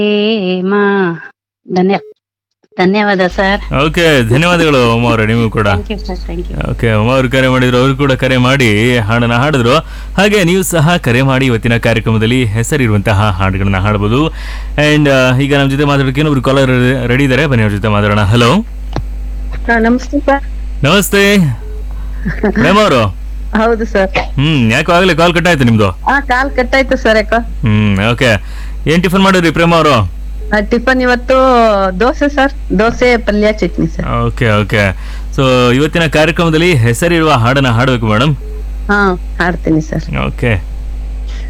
ಪ್ರೇಮ ಧನ್ಯ ಧನ್ಯವಾದ sir okay ಧನ್ಯವಾದಗಳು ಉಮಾ ಅವರೇ ನೀವು ಕೂಡ thank you sir thank you okay Uma ಅವರು ಕರೆ ಮಾಡಿದ್ರು ಅವರು ಕೂಡ ಕರೆ ಮಾಡಿ ಹಾಡನ್ನ ಹಾಡಿದ್ರು ಹಾಗೆ ನೀವು ಸಹ ಕರೆ ಮಾಡಿ ಇವತ್ತಿನ ಕಾರ್ಯಕ್ರಮದಲ್ಲಿ ಹೆಸರಿರುವಂತಹ ಹಾಡುಗಳನ್ನ ಹಾಡಬಹುದು ಅಂಡ್ ಈಗ ನಮ್ಮ ಜೊತೆ ಮಾತಾಡೋಕೆ ಇನ್ನೊಬ್ರು ಕಾಲರ್ ರೆಡಿ ಇದ್ದಾರೆ ಬನ್ನಿ ಅವ್ರ ಜೊತೆ ಮಾತಾಡೋಣ ಹಲೋ ಹಾ ನಮಸ್ತೆ ಸರ್ ನಮಸ್ತೆ ಪ್ರೇಮ ಅವರು ಹೌದು ಸರ್ ಹ್ಮ್ ಯಾಕೋ ಆಗ್ಲೇ ಕಾಲ್ ಕಟ್ ಆಯ್ತು ನಿಮ್ದು ಹಾ ಕಾಲ್ ಕಟ್ಟಾಯ್ತು ಸರ್ ಯಾಕೋ ಹ್ಮ್ ಓಕೆ ಏನ್ ಟಿಫನ್ ಮಾಡಿದ್ರಿ ಪ್ರೇಮ ಅವರು ಆ, ಟಿಫನ್ ಇವತ್ತು ದೋಸೆ ಸರ್ ದೋಸೆ ಪಲ್ಯ chutney sir okay okay so ಇವತ್ತಿನ ಕಾರ್ಯಕ್ರಮದಲ್ಲಿ ಹೆಸರಿರುವ ಹಾಡನ್ನ ಹಾಡಬೇಕು ಮೇಡಮ್ ಹಾ ಹಾಡ್ತೀನಿ ಸರ್ ಓಕೆ